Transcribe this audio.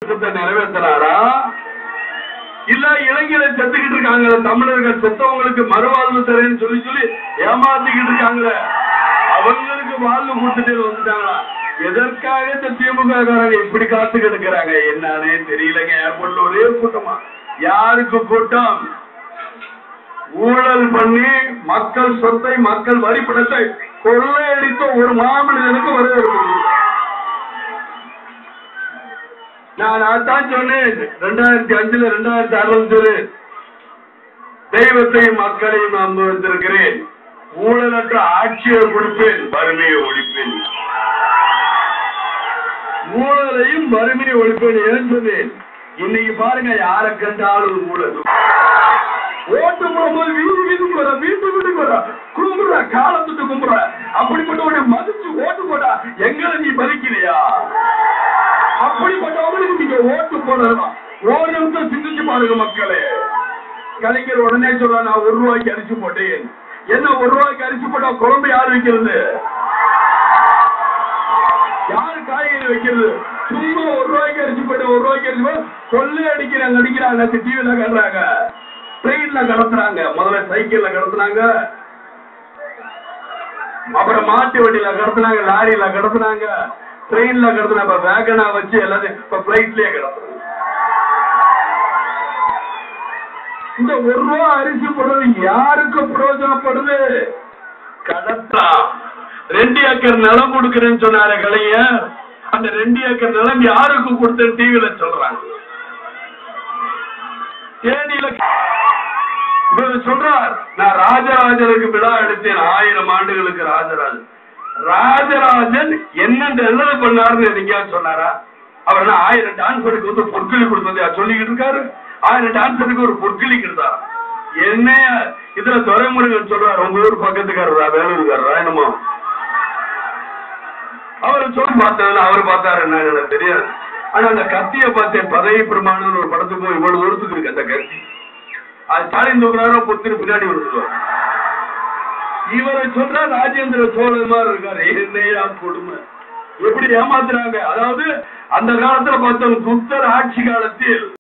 திட்டத்தை நிறைவேற்றினாரா இல்ல இளைஞரை செத்துக்கிட்டு இருக்காங்க தமிழர்கள் செத்தவங்களுக்கு மறுவாழ்வு தரேன்னு சொல்லி சொல்லி ஏமாத்திக்கிட்டு இருக்காங்களே அவங்களுக்கு வாழ்வு கொடுத்துட்டு வந்துட்டாங்களா எதற்காக இந்த திமுக காரங்க இப்படி காத்து கிடக்குறாங்க என்னன்னே தெரியலங்க ஏர்போர்ட்ல ஒரே கூட்டமா யாருக்கு கூட்டம் ஊழல் பண்ணி மக்கள் சொத்தை மக்கள் வரிப்பணத்தை கொள்ளையடித்த ஒரு மாமனிதனுக்கு வரவேற்பு நான் அதான் சொன்னேன் ரெண்டாயிரத்தி அஞ்சுல ரெண்டாயிரத்தி அறுபது தெய்வத்தையும் மக்களையும் நம்ப வந்திருக்கிறேன் ஊழலற்ற ஆட்சியை கொடுப்பேன் வறுமையை ஒழிப்பேன் ஊழலையும் வறுமையை ஒழிப்பேன் ஏன் சொன்னேன் இன்னைக்கு பாருங்க யாரை கண்டாலும் ஊழல் ஓட்டு போகும்போது வீடு வீட்டுக்கு வர வீட்டு வீட்டுக்கு வர கும்புற காலத்துட்டு கும்புற அப்படிப்பட்டவனை மதிச்சு ஓட்டு போட்டா எங்களை நீ மதிக்கலையா அப்படிப்பட்டவங்களுக்கு நீங்க ஓட்டு போடலாம் ஒரு நிமிஷம் சிந்திச்சு பாருங்க மக்களே கலைஞர் உடனே சொல்ல நான் ஒரு ரூபாய்க்கு அரிசி போட்டேன் என்ன ஒரு ரூபாய்க்கு அரிசி போட்டா குழம்பு யார் வைக்கிறது யாரு காய்கறி வைக்கிறது சும்மா ஒரு ரூபாய்க்கு அரிசி போட்டு ஒரு ரூபாய்க்கு அரிசி போட்டு கொள்ளை அடிக்கிறாங்க அடிக்கிறாங்க டிவில கட்டுறாங்க ட்ரெயின்ல கடத்துறாங்க முதல்ல சைக்கிள்ல கடத்துனாங்க அப்புறம் மாட்டு வண்டியில கடத்துனாங்க லாரியில கடத்துனாங்க ட்ரெயின்ல கடத்துனா இப்ப வேகனா வச்சு எல்லாத்தையும் இப்ப பிளைட்லயே கடத்துறாங்க இந்த ஒரு ரூபா அரிசி போடுறது யாருக்கு பிரயோஜனப்படுது கடத்தா ரெண்டு ஏக்கர் நிலம் கொடுக்கிறேன்னு சொன்னாரு கலைஞர் அந்த ரெண்டு ஏக்கர் நிலம் யாருக்கு கொடுத்த டிவில சொல்றாங்க தேனியில இவர் சொல்றார் நான் ராஜராஜனுக்கு விழா எடுத்தேன் ஆயிரம் ஆண்டுகளுக்கு ராஜராஜன் ராஜராஜன் என்ன நல்லது பண்ணாருன்னு எங்கேயாவது சொன்னாரா அவர் என்ன ஆயிரம் டான்ஸருக்கு வந்து பொற்களி கொடுத்தது சொல்லிக்கிட்டு இருக்காரு ஆயிரம் டான்ஸருக்கு ஒரு பொற்களி கொடுத்தார் என்ன இதுல துறைமுருகன் சொல்றாரு உங்க ஊர் பக்கத்துக்காரரா வேலூர்காரரா என்னமோ அவர் சொல்லி பார்த்ததுல அவர் பார்த்தாரு என்னன்னு எனக்கு தெரியாது ஆனா அந்த கத்திய பார்த்தேன் பதவி பிரமாணம் ஒரு படத்துக்கு போய் இவ்வளவு தூரத்துக்கு இருக்கு அந்த கத்தி அது ஸ்டாலின் தூக்குறாரோ பொத்துன்னு பின்னாடி வருவார் இவரை சொன்னா ராஜேந்திர சோழன் மாதிரி இருக்காரு என்னையா கொடுமை எப்படி ஏமாத்துறாங்க அதாவது அந்த காலத்துல பார்த்தோம் புத்தர் ஆட்சி காலத்தில்